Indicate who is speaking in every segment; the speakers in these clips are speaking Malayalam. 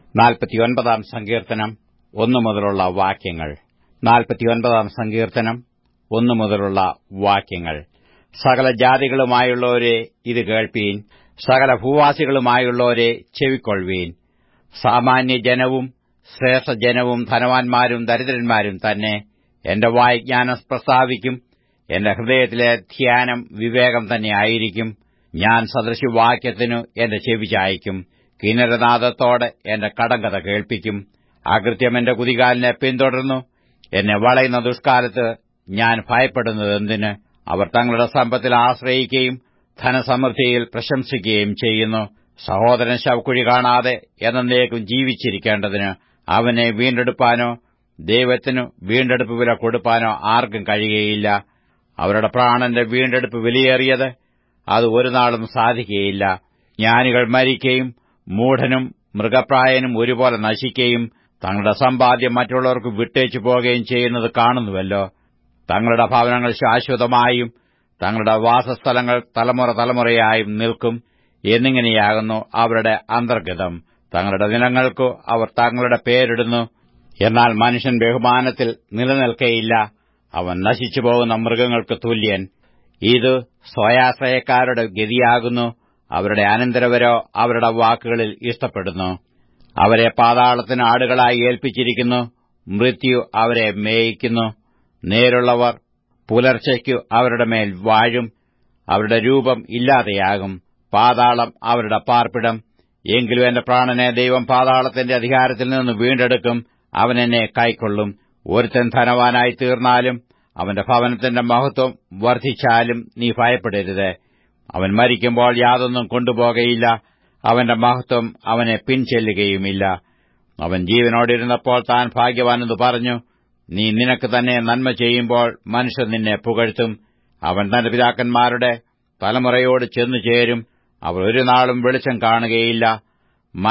Speaker 1: നാൽപ്പത്തിയൊൻപതാം സങ്കീർത്തനം ഒന്നു മുതലുള്ള വാക്യങ്ങൾ നാൽപ്പത്തിയൊൻപതാം സങ്കീർത്തനം ഒന്നു മുതലുള്ള വാക്യങ്ങൾ സകല ജാതികളുമായുള്ളവരെ ഇത് കേൾപ്പീൻ സകല ഭൂവാസികളുമായുള്ളവരെ ചെവിക്കൊള്ളുവീൻ സാമാന്യ ജനവും ശ്രേഷ്ഠജനവും ധനവാന്മാരും ദരിദ്രന്മാരും തന്നെ എന്റെ വായ് ജ്ഞാനം പ്രസ്താവിക്കും എന്റെ ഹൃദയത്തിലെ ധ്യാനം വിവേകം തന്നെ ആയിരിക്കും ഞാൻ സദൃശവാക്യത്തിനു എന്റെ ചെവി ചായ്ക്കും കിന്നരനാദത്തോടെ എന്റെ കടങ്കഥ കേൾപ്പിക്കും അകൃത്യം എന്റെ കുതികാലിനെ പിന്തുടർന്നു എന്നെ വളയുന്ന ദുഷ്കാലത്ത് ഞാൻ ഭയപ്പെടുന്നതെന്തിന് അവർ തങ്ങളുടെ സമ്പത്തിൽ ആശ്രയിക്കുകയും ധനസമൃദ്ധിയിൽ പ്രശംസിക്കുകയും ചെയ്യുന്നു സഹോദരൻ ശവക്കുഴി കാണാതെ എന്നേക്കും ജീവിച്ചിരിക്കേണ്ടതിന് അവനെ വീണ്ടെടുപ്പാനോ ദൈവത്തിനു വീണ്ടെടുപ്പ് വില കൊടുപ്പാനോ ആർക്കും കഴിയുകയില്ല അവരുടെ പ്രാണന്റെ വീണ്ടെടുപ്പ് വിലയേറിയത് അത് ഒരു നാളും സാധിക്കുകയില്ല ജ്ഞാനികൾ മരിക്കുകയും മൂഢനും മൃഗപ്രായനും ഒരുപോലെ നശിക്കുകയും തങ്ങളുടെ സമ്പാദ്യം മറ്റുള്ളവർക്ക് വിട്ടേച്ചു പോകുകയും ചെയ്യുന്നത് കാണുന്നുവല്ലോ തങ്ങളുടെ ഭവനങ്ങൾ ശാശ്വതമായും തങ്ങളുടെ വാസസ്ഥലങ്ങൾ തലമുറ തലമുറയായും നിൽക്കും എന്നിങ്ങനെയാകുന്നു അവരുടെ അന്തർഗതം തങ്ങളുടെ ദിനങ്ങൾക്കു അവർ തങ്ങളുടെ പേരിടുന്നു എന്നാൽ മനുഷ്യൻ ബഹുമാനത്തിൽ നിലനിൽക്കയില്ല അവൻ നശിച്ചുപോകുന്ന മൃഗങ്ങൾക്ക് തുല്യൻ ഇത് സ്വയാശ്രയക്കാരുടെ ഗതിയാകുന്നു അവരുടെ അനന്തരവരോ അവരുടെ വാക്കുകളിൽ ഇഷ്ടപ്പെടുന്നു അവരെ പാതാളത്തിന് ആടുകളായി ഏൽപ്പിച്ചിരിക്കുന്നു മൃത്യു അവരെ മേയിക്കുന്നു നേരുള്ളവർ പുലർച്ചയ്ക്കു അവരുടെ മേൽ വാഴും അവരുടെ രൂപം ഇല്ലാതെയാകും പാതാളം അവരുടെ പാർപ്പിടം എങ്കിലും എന്റെ പ്രാണനെ ദൈവം പാതാളത്തിന്റെ അധികാരത്തിൽ നിന്ന് വീണ്ടെടുക്കും അവൻ എന്നെ കൈക്കൊള്ളും ഒരുത്തൻ ധനവാനായി തീർന്നാലും അവന്റെ ഭവനത്തിന്റെ മഹത്വം വർദ്ധിച്ചാലും നീ ഭയപ്പെടരുത് അവൻ മരിക്കുമ്പോൾ യാതൊന്നും കൊണ്ടുപോകയില്ല അവന്റെ മഹത്വം അവനെ പിൻചെല്ലുകയുമില്ല അവൻ ജീവനോടിരുന്നപ്പോൾ താൻ ഭാഗ്യവാനെന്ന് പറഞ്ഞു നീ നിനക്ക് തന്നെ നന്മ ചെയ്യുമ്പോൾ മനുഷ്യൻ നിന്നെ പുകഴ്ത്തും അവൻ തന്റെ പിതാക്കന്മാരുടെ തലമുറയോട് ചെന്നു ചേരും അവർ ഒരു നാളും വെളിച്ചം കാണുകയില്ല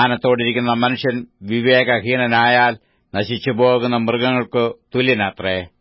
Speaker 1: മാനത്തോടിരിക്കുന്ന മനുഷ്യൻ വിവേകഹീനനായാൽ നശിച്ചുപോകുന്ന മൃഗങ്ങൾക്കു തുല്യനത്രേ